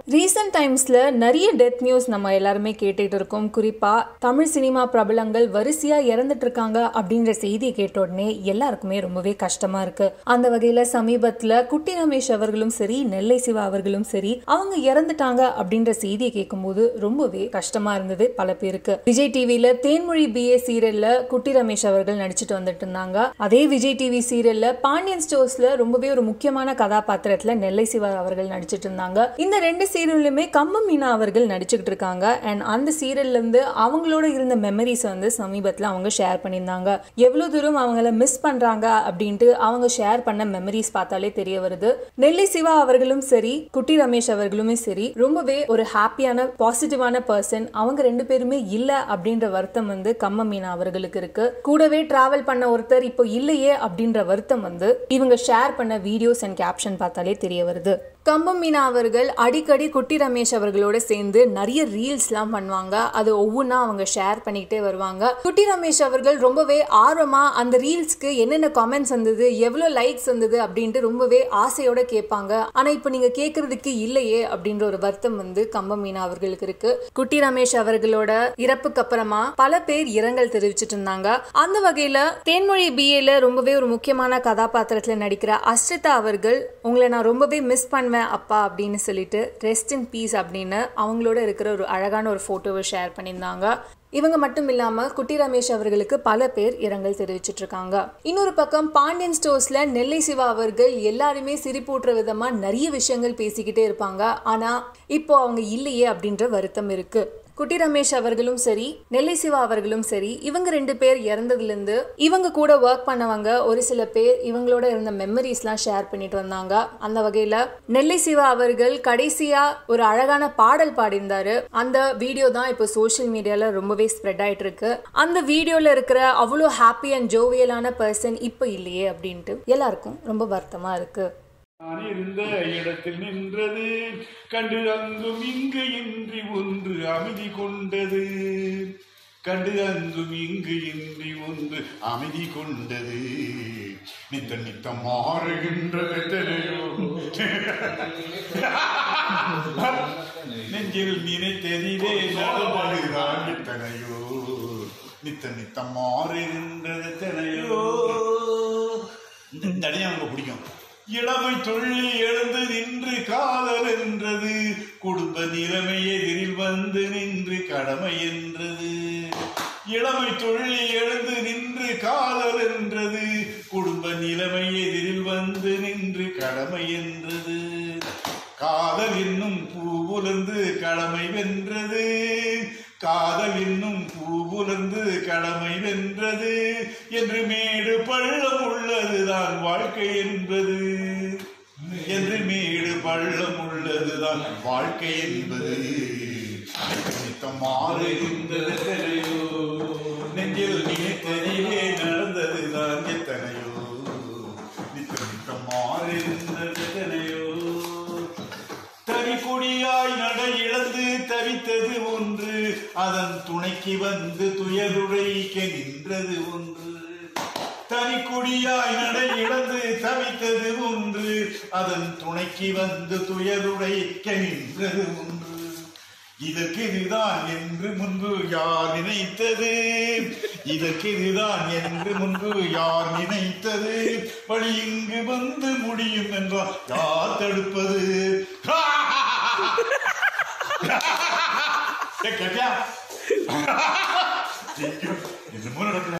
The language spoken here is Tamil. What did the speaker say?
ரீசெண்ட் டைம்ஸில் நிறைய டெத் நியூஸ் நம்ம எல்லாருமே கேட்டுட்டு இருக்கோம் குறிப்பாக தமிழ் சினிமா பிரபலங்கள் வரிசையாக இறந்துட்டு இருக்காங்க அப்படின்ற செய்தியை கேட்ட உடனே எல்லாருக்குமே ரொம்பவே கஷ்டமாக இருக்கு அந்த வகையில் சமீபத்தில் குட்டி ரமேஷ் அவர்களும் சரி நெல்லை சிவா அவர்களும் சரி அவங்க இறந்துட்டாங்க அப்படின்ற செய்தியை கேட்கும்போது ரொம்பவே கஷ்டமாக இருந்தது பல பேருக்கு விஜய் டிவியில் தேன்மொழி பிஏ சீரியலில் குட்டி ரமேஷ் அவர்கள் நடிச்சிட்டு வந்துட்டு இருந்தாங்க அதே விஜய் டிவி சீரியலில் பாண்டியன் ஸ்டோர்ஸில் ரொம்பவே ஒரு முக்கியமான கதாபாத்திரத்தில் நெல்லை சிவா அவர்கள் நடிச்சிட்டு இருந்தாங்க இந்த ரெண்டு சீரியல்லுமே கம்ம மீனா அவர்கள் நடிச்சுக்கிட்டு இருக்காங்க அண்ட் அந்த சீரியல்ல இருந்து அவங்களோட இருந்த மெமரிஸ் வந்து சமீபத்தில் அவங்க ஷேர் பண்ணியிருந்தாங்க எவ்வளோ தூரம் அவங்கள மிஸ் பண்றாங்க அப்படின்ட்டு அவங்க ஷேர் பண்ண மெமரிஸ் பார்த்தாலே தெரிய வருது நெல்லை சிவா அவர்களும் சரி குட்டி ரமேஷ் அவர்களுமே சரி ரொம்பவே ஒரு ஹாப்பியான பாசிட்டிவான பர்சன் அவங்க ரெண்டு பேருமே இல்ல அப்படின்ற வருத்தம் வந்து கம்ம மீனா அவர்களுக்கு இருக்கு கூடவே டிராவல் பண்ண ஒருத்தர் இப்போ இல்லையே அப்படின்ற வருத்தம் வந்து இவங்க ஷேர் பண்ண வீடியோஸ் அண்ட் கேப்ஷன் பார்த்தாலே தெரிய வருது கம்பம் மீனா அவர்கள் அடிக்கடி குட்டி ரமேஷ் அவர்களோட சேர்ந்து நிறைய ரீல்ஸ்லாம் பண்ணுவாங்க அது ஒவ்வொன்றா அவங்க ஷேர் பண்ணிக்கிட்டே வருவாங்க குட்டி ரமேஷ் அவர்கள் ரொம்பவே ஆர்வமா அந்த ரீல்ஸ்க்கு என்னென்ன காமெண்ட்ஸ் வந்தது எவ்வளோ லைக்ஸ் வந்தது அப்படின்ட்டு ரொம்பவே ஆசையோட கேட்பாங்க ஆனா இப்போ நீங்க கேட்கறதுக்கு இல்லையே அப்படின்ற ஒரு வருத்தம் வந்து கம்பம் மீனா அவர்களுக்கு இருக்கு குட்டி ரமேஷ் அவர்களோட இறப்புக்கு அப்புறமா பல பேர் இரங்கல் தெரிவிச்சிட்டு இருந்தாங்க அந்த வகையில தேன்மொழி பிஏல ரொம்பவே ஒரு முக்கியமான கதாபாத்திரத்துல நடிக்கிற அஸ்ரிதா அவர்கள் உங்களை நான் ரொம்பவே மிஸ் பண்ணுவேன் அப்பா அப்படின்னு சொல்லிட்டு ரெஸ்ட் இன் பீஸ் அப்படின்னு அவங்களோட இருக்கிற ஒரு அழகான ஒரு ஃபோட்டோவை ஷேர் பண்ணியிருந்தாங்க இவங்க மட்டும் இல்லாம குட்டி ரமேஷ் அவர்களுக்கு பல பேர் இரங்கல் தெரிவிச்சிட்டு இருக்காங்க இன்னொரு பக்கம் பாண்டியன் ஸ்டோர்ஸ்ல நெல்லை சிவா அவர்கள் எல்லாருமே சிரிப்பூட்டுற விதமா நிறைய விஷயங்கள் பேசிக்கிட்டே இருப்பாங்க ஆனா இப்போ அவங்க இல்லையே அப்படின்ற வருத்தம் இருக்கு குட்டி ரமேஷ் அவர்களும் சரி நெல்லை சிவா அவர்களும் சரி இவங்க ரெண்டு பேர் இறந்ததுலேருந்து இவங்க கூட ஒர்க் பண்ணவங்க ஒரு சில பேர் இவங்களோட இருந்த மெமரிஸ்லாம் ஷேர் பண்ணிட்டு வந்தாங்க அந்த வகையில் நெல்லை சிவா அவர்கள் கடைசியாக ஒரு அழகான பாடல் பாடியிருந்தாரு அந்த வீடியோ தான் இப்போ சோஷியல் மீடியாவில் ரொம்பவே ஸ்ப்ரெட் ஆயிட்டு இருக்கு அந்த வீடியோவில் இருக்கிற அவ்வளோ ஹாப்பி அண்ட் ஜோவியலான பர்சன் இப்போ இல்லையே அப்படின்ட்டு எல்லாருக்கும் ரொம்ப வருத்தமாக இருக்கு நான் இருந்த இடத்தில் நின்றது கண்டு அங்கும் இங்கு இன்றி ஒன்று அமைதி கொண்டது கண்டு அங்கும் இங்கு இன்றி ஒன்று அமைதி கொண்டது நித்த நித்தம் மாறுகின்றது எத்தனையோ நெஞ்சில் நினைத்ததிலே நடந்ததுதான் எத்தனையோ நித்த நித்தம் மாறுகின்றது எத்தனையோ இந்த அடையும் அவங்களுக்கு பிடிக்கும் இளமை துள்ளி எழுந்து நின்று காதல் என்றது குடும்ப நிலைமை எதிரில் வந்து நின்று கடமை என்றது இளமை துள்ளி எழுந்து நின்று காதல் என்றது குடும்ப நிலைமை எதிரில் வந்து நின்று கடமை என்றது காதல் என்னும் பூவுலர்ந்து கடமை வென்றது காதல் என்னும் பூவுலர்ந்து கடமை வென்றது என்று மேடு பள்ளம் உள்ளதுதான் வாழ்க்கை என்பது என்று மேடு பள்ளம் உள்ளதுதான் வாழ்க்கை என்பது நித்தம் மாறுகின்றது எத்தனையோ நெஞ்சில் நினைத்ததிலே நடந்ததுதான் எத்தனையோ நித்தம் நித்தம் மாறுகின்றது எத்தனையோ தனிக்குடியாய் நட இழந்து தவித்தது ஒன்று அதன் துணைக்கு வந்து துயருழைக்க நின்றது ஒன்று தனிக்குடியாய் நட இழந்து தவித்தது ஒன்று அதன் துணைக்கு வந்து துயருழைக்க நின்றது ஒன்று இதற்கு இதுதான் என்று முன்பு யார் நினைத்தது இதற்கு இதுதான் என்று முன்பு யார் நினைத்தது வழி இங்கு வந்து முடியும் என்றால் யார் தடுப்பது ஏ, கேட்டியா? என்னமோ நடக்குது